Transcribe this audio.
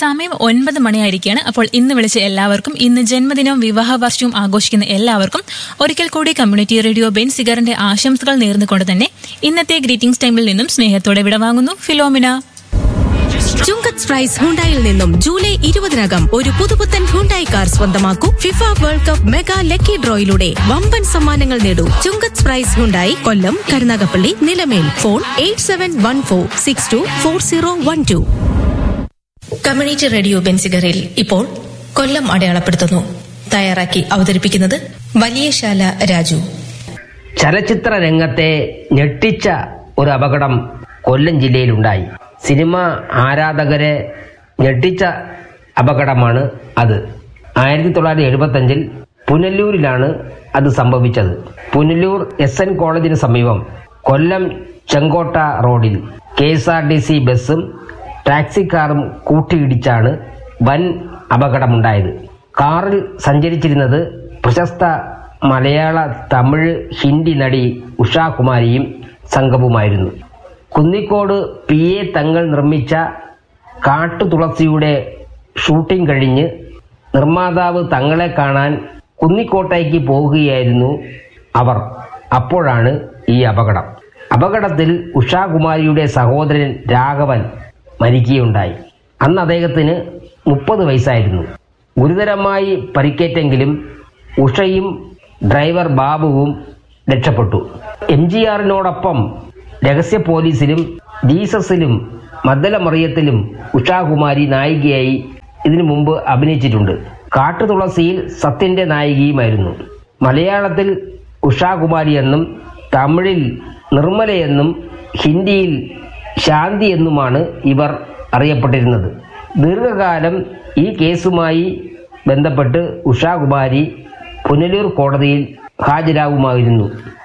സമയം ഒൻപത് മണിയായിരിക്കുകയാണ് അപ്പോൾ ഇന്ന് വിളിച്ച എല്ലാവർക്കും ഇന്ന് ജന്മദിനവും വിവാഹ വർഷവും ആഘോഷിക്കുന്ന എല്ലാവർക്കും ഒരിക്കൽ കൂടി കമ്മ്യൂണിറ്റി റേഡിയോ ബെൻ സിഗറിന്റെ ആശംസകൾ നേർന്നുകൊണ്ട് തന്നെ ഇന്നത്തെ ഗ്രീറ്റിംഗ്സ് ടൈമിൽ നിന്നും സ്നേഹത്തോടെ വിടവാങ്ങുന്നു ഫിലോമിന ചുങ്കത്ത് പ്രൈസ് ഹുണ്ടായിൽ നിന്നും ജൂലൈ ഇരുപതിനകം ഒരു പുതുപുത്തൻ ഹുണ്ടായി കാർ സ്വന്തമാക്കൂ FIFA world cup mega lucky ഡ്രോയിലൂടെ വമ്പൻ സമ്മാനങ്ങൾ നേടൂ Chungath prize Hyundai Kollam Karunagappally Nilamel phone eight seven one four six two four zero one two community radio ബെൻസിഗറിൽ ഇപ്പോൾ കൊല്ലം അടയാളപ്പെടുത്തുന്നു തയ്യാറാക്കി അവതരിപ്പിക്കുന്നത് വലിയശാല രാജു ചലച്ചിത്ര രംഗത്തെ ഞെട്ടിച്ച ഒരു അപകടം കൊല്ലം ജില്ലയിലുണ്ടായി സിനിമ ആരാധകരെ ഞെട്ടിച്ച അപകടമാണ് അത് ആയിരത്തി തൊള്ളായിരത്തി എഴുപത്തി അഞ്ചിൽ പുനലൂരിലാണ് അത് സംഭവിച്ചത് പുനലൂർ എസ് എൻ കോളേജിന് സമീപം കൊല്ലം ചെങ്കോട്ട റോഡിൽ K S R T C ബസ്സും ടാക്സിക്കാറും കൂട്ടിയിടിച്ചാണ് വൻ അപകടമുണ്ടായത് കാറിൽ സഞ്ചരിച്ചിരുന്നത് പ്രശസ്ത മലയാള തമിഴ് ഹിന്ദി നടി ഉഷാകുമാരിയും സംഘവുമായിരുന്നു കുന്നിക്കോട് പി എ തങ്ങൾ നിർമ്മിച്ച കാട്ടുതുളസിയുടെ ഷൂട്ടിംഗ് കഴിഞ്ഞ് നിർമ്മാതാവ് തങ്ങളെ കാണാൻ കുന്നിക്കോട്ടേക്ക് പോകുകയായിരുന്നു അവർ അപ്പോഴാണ് ഈ അപകടം അപകടത്തിൽ ഉഷാകുമാരിയുടെ സഹോദരൻ രാഘവൻ മരിക്കുകയുണ്ടായി അന്ന് അദ്ദേഹത്തിന് മുപ്പത് വയസ്സായിരുന്നു ഗുരുതരമായി പരിക്കേറ്റെങ്കിലും ഉഷയും ഡ്രൈവർ ബാബുവും രക്ഷപ്പെട്ടു എം ജി ആറിനോടൊപ്പം രഹസ്യ പോലീസിലും ജീസസിലും മദ്ദലമറിയത്തിലും ഉഷാകുമാരി നായികയായി ഇതിനു മുമ്പ് അഭിനയിച്ചിട്ടുണ്ട് കാട്ടുതുളസിയിൽ സത്യന്റെ നായികയുമായിരുന്നു മലയാളത്തിൽ ഉഷാകുമാരി എന്നും തമിഴിൽ നിർമ്മലയെന്നും ഹിന്ദിയിൽ ശാന്തി എന്നുമാണ് ഇവർ അറിയപ്പെട്ടിരുന്നത് ദീർഘകാലം ഈ കേസുമായി ബന്ധപ്പെട്ട് ഉഷാകുമാരി പുനലൂർ കോടതിയിൽ ഹാജരാകുമായിരുന്നു